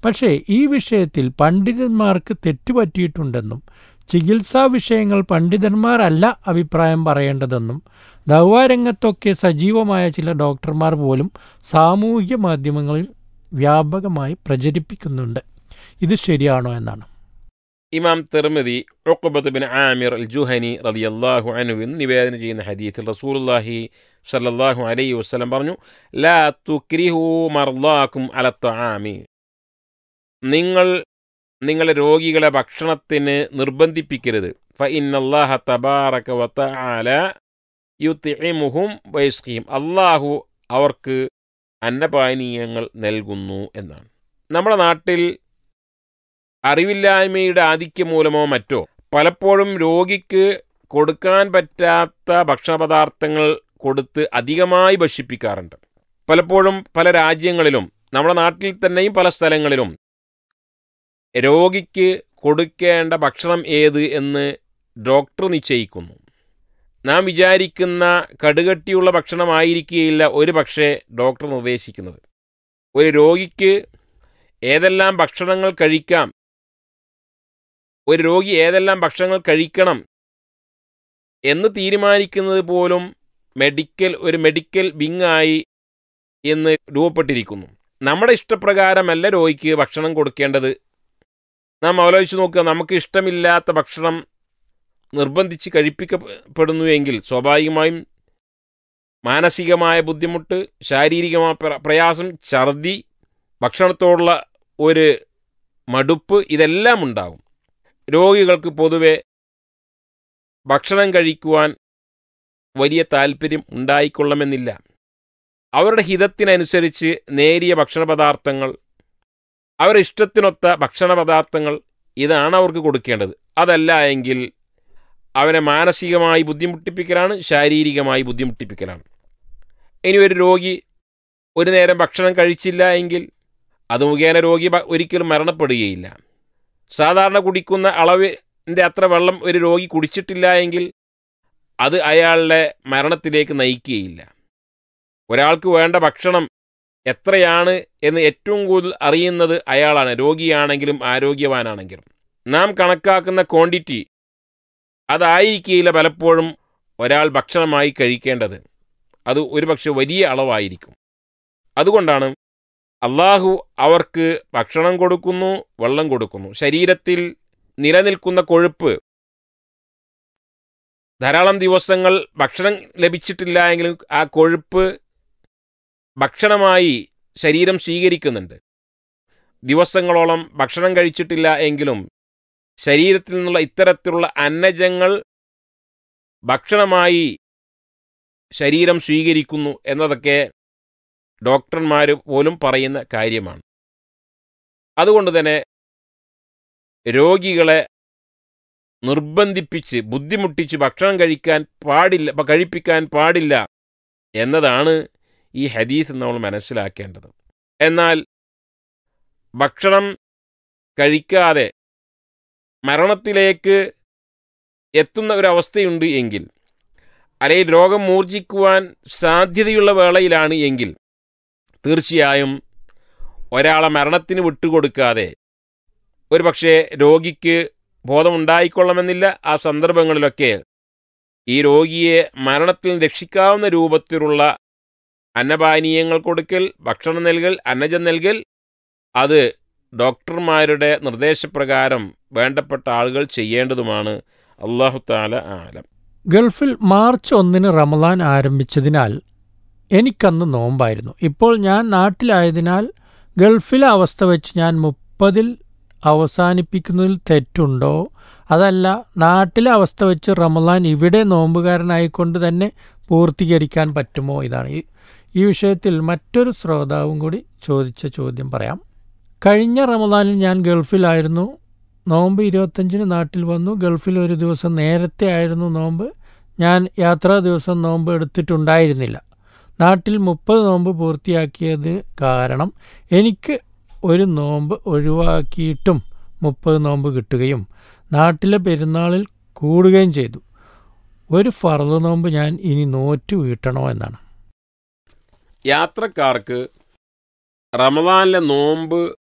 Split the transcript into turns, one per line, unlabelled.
പക്ഷേ ഈ വിഷയത്തിൽ പണ്ഡിതന്മാർക്ക് തെറ്റുപറ്റിയിട്ടുണ്ടെന്നും ചികിത്സാ വിഷയങ്ങൾ പണ്ഡിതന്മാരല്ല അഭിപ്രായം പറയേണ്ടതെന്നും ദൗവാരംഗത്തൊക്കെ സജീവമായ ചില ഡോക്ടർമാർ പോലും സാമൂഹിക മാധ്യമങ്ങളിൽ വ്യാപകമായി പ്രചരിപ്പിക്കുന്നുണ്ട് ഇത് ശരിയാണോ എന്നാണ്
ഇമാം Tirmidhi Uqbah bin Amir al Juhani റളിയല്ലാഹു അൻഹു എന്ന് നിവേദനം ചെയ്യുന്ന ഹദീത്തിൽ റസൂലുള്ളാഹി സല്ലല്ലാഹു അലൈഹി വസല്ലം പറഞ്ഞു ലാ തുക്രിഹു മർദാക്കും അല ത്വആമി നിങ്ങൾ നിങ്ങളെ രോഗികളെ ഭക്ഷണത്തിന് നിർബന്ധിപ്പിക്കരുത് ഫ ഇന്നല്ലാഹ തബാറക വ തആല യുത്ഇമുഹും വയസ്ഖീം അള്ളാഹു അവർക്ക് അന്നപാനീയങ്ങൾ നൽകുന്നു എന്നാണ് നമ്മുടെ നാട്ടിൽ അറിവില്ലായ്മയുടെ ആധിക്യം മൂലമോ മറ്റോ പലപ്പോഴും രോഗിക്ക് കൊടുക്കാൻ പറ്റാത്ത ഭക്ഷണപദാർത്ഥങ്ങൾ കൊടുത്ത് അധികമായി ഭക്ഷിപ്പിക്കാറുണ്ട് പലപ്പോഴും പല രാജ്യങ്ങളിലും നമ്മുടെ നാട്ടിൽ തന്നെയും പല സ്ഥലങ്ങളിലും രോഗിക്ക് കൊടുക്കേണ്ട ഭക്ഷണം ഏത് എന്ന് ഡോക്ടർ നിശ്ചയിക്കുന്നു നാം വിചാരിക്കുന്ന കടുകട്ടിയുള്ള ഭക്ഷണമായിരിക്കുകയില്ല ഒരു പക്ഷേ ഡോക്ടർ നിർദ്ദേശിക്കുന്നത് ഒരു രോഗിക്ക് ഏതെല്ലാം ഭക്ഷണങ്ങൾ കഴിക്കാം ഒരു രോഗി ഏതെല്ലാം ഭക്ഷണങ്ങൾ കഴിക്കണം എന്ന് തീരുമാനിക്കുന്നത് പോലും മെഡിക്കൽ ഒരു മെഡിക്കൽ വിങ്ങായി എന്ന് രൂപപ്പെട്ടിരിക്കുന്നു നമ്മുടെ ഇഷ്ടപ്രകാരമല്ല രോഗിക്ക് ഭക്ഷണം കൊടുക്കേണ്ടത് നാം ആലോചിച്ച് നോക്കുക നമുക്ക് ഇഷ്ടമില്ലാത്ത ഭക്ഷണം നിർബന്ധിച്ച് കഴിപ്പിക്കപ്പെടുന്നു എങ്കിൽ സ്വാഭാവികമായും മാനസികമായ ബുദ്ധിമുട്ട് ശാരീരികമായ പ്ര- പ്രയാസം ഛർദി ഭക്ഷണത്തോടുള്ള ഒരു മടുപ്പ് ഇതെല്ലാം ഉണ്ടാകും രോഗികൾക്ക് പൊതുവെ ഭക്ഷണം കഴിക്കുവാൻ വലിയ താല്പര്യം ഉണ്ടായിക്കൊള്ളണമെന്നില്ല അവരുടെ ഹിതത്തിനനുസരിച്ച് നേരിയ ഭക്ഷണപദാർത്ഥങ്ങൾ അവരുടെ ഇഷ്ടത്തിനൊത്ത ഭക്ഷണപദാർത്ഥങ്ങൾ ഇതാണ് അവർക്ക് കൊടുക്കേണ്ടത് അതല്ല എങ്കിൽ അവനെ മാനസികമായി ബുദ്ധിമുട്ടിപ്പിക്കലാണ് ശാരീരികമായി ബുദ്ധിമുട്ടിപ്പിക്കലാണ് ഇനി ഒരു രോഗി ഒരു നേരം ഭക്ഷണം കഴിച്ചില്ല എങ്കിൽ അത് മുഖേന രോഗി ഭ- ഒരിക്കലും മരണപ്പെടുകയില്ല സാധാരണ കുടിക്കുന്ന അളവിൻ്റെ അത്ര വെള്ളം ഒരു രോഗി കുടിച്ചിട്ടില്ല എങ്കിൽ അത് അയാളുടെ മരണത്തിലേക്ക് നയിക്കുകയില്ല ഒരാൾക്ക് വേണ്ട ഭക്ഷണം എത്രയാണ് എന്ന് ഏറ്റവും കൂടുതൽ അറിയുന്നത് അയാളാണ് രോഗിയാണെങ്കിലും ആരോഗ്യവാനാണെങ്കിലും നാം കണക്കാക്കുന്ന ക്വാണ്ടിറ്റി അതായിരിക്കില്ല പലപ്പോഴും ഒരാൾ ഭക്ഷണമായി കഴിക്കേണ്ടത് അത് ഒരുപക്ഷെ വലിയ അളവായിരിക്കും അതുകൊണ്ടാണ് അള്ളാഹു അവർക്ക് ഭക്ഷണം കൊടുക്കുന്നു വെള്ളം കൊടുക്കുന്നു ശരീരത്തിൽ നിലനിൽക്കുന്ന കൊഴുപ്പ് ധാരാളം ദിവസങ്ങൾ ഭക്ഷണം ലഭിച്ചിട്ടില്ല എങ്കിലും ആ കൊഴുപ്പ് ഭക്ഷണമായി ശരീരം സ്വീകരിക്കുന്നുണ്ട് ദിവസങ്ങളോളം ഭക്ഷണം കഴിച്ചിട്ടില്ല എങ്കിലും ശരീരത്തിൽ നിന്നുള്ള ഇത്തരത്തിലുള്ള അന്നജങ്ങൾ ഭക്ഷണമായി ശരീരം സ്വീകരിക്കുന്നു എന്നതൊക്കെ ഡോക്ടർമാർ പോലും പറയുന്ന കാര്യമാണ് അതുകൊണ്ട് തന്നെ രോഗികളെ നിർബന്ധിപ്പിച്ച് ബുദ്ധിമുട്ടിച്ച് ഭക്ഷണം കഴിക്കാൻ പാടില്ല പ- കഴിപ്പിക്കാൻ പാടില്ല എന്നതാണ് ഈ ഹദീസ് നമ്മൾ മനസ്സിലാക്കേണ്ടത് എന്നാൽ ഭക്ഷണം കഴിക്കാതെ മരണത്തിലേക്ക് എത്തുന്ന ഒരവസ്ഥയുണ്ട് എങ്കിൽ അല്ലെങ്കിൽ രോഗം മൂർജിക്കുവാൻ സാധ്യതയുള്ള വേളയിലാണ് എങ്കിൽ തീർച്ചയായും ഒരാളെ മരണത്തിന് വിട്ടുകൊടുക്കാതെ ഒരുപക്ഷെ രോഗിക്ക് ബോധമുണ്ടായിക്കൊള്ളണമെന്നില്ല ആ സന്ദർഭങ്ങളിലൊക്കെ ഈ രോഗിയെ മരണത്തിൽ നിന്ന് രക്ഷിക്കാവുന്ന രൂപത്തിലുള്ള അന്നപാനീയങ്ങൾ കൊടുക്കൽ ഭക്ഷണം നൽകൽ അന്നജം നൽകൽ അത് ഡോക്ടർമാരുടെ നിർദ്ദേശപ്രകാരം വേണ്ടപ്പെട്ട ആളുകൾ ചെയ്യേണ്ടതുമാണ് അള്ളാഹു താല ആലം
ഗൾഫിൽ മാർച്ച് ഒന്നിന് റമദാൻ ആരംഭിച്ചതിനാൽ എനിക്കന്ന് നോമ്പായിരുന്നു ഇപ്പോൾ ഞാൻ നാട്ടിലായതിനാൽ ഗൾഫിലെ അവസ്ഥ വെച്ച് ഞാൻ മുപ്പതിൽ അവസാനിപ്പിക്കുന്നതിൽ തെറ്റുണ്ടോ അതല്ല നാട്ടിലെ അവസ്ഥ വെച്ച് റമദാൻ ഇവിടെ നോമ്പുകാരനായിക്കൊണ്ട് തന്നെ പൂർത്തീകരിക്കാൻ പറ്റുമോ ഇതാണ് ഈ ഈ വിഷയത്തിൽ മറ്റൊരു ശ്രോതാവും കൂടി ചോദിച്ച ചോദ്യം പറയാം കഴിഞ്ഞ റമദാനിൽ ഞാൻ ഗൾഫിലായിരുന്നു നോമ്പ് ഇരുപത്തഞ്ചിന് നാട്ടിൽ വന്നു ഗൾഫിൽ ഒരു ദിവസം നേരത്തെ ആയിരുന്നു നോമ്പ് ഞാൻ യാത്രാ ദിവസം നോമ്പ് എടുത്തിട്ടുണ്ടായിരുന്നില്ല നാട്ടിൽ മുപ്പത് നോമ്പ് പൂർത്തിയാക്കിയത് കാരണം എനിക്ക് ഒരു നോമ്പ് ഒഴിവാക്കിയിട്ടും മുപ്പത് നോമ്പ് കിട്ടുകയും നാട്ടിലെ പെരുന്നാളിൽ കൂടുകയും ചെയ്തു ഒരു ഫറദ് നോമ്പ് ഞാൻ ഇനി നോറ്റു വീട്ടണോ എന്നാണ്
യാത്രക്കാർക്ക് റമദാനിലെ നോമ്പ്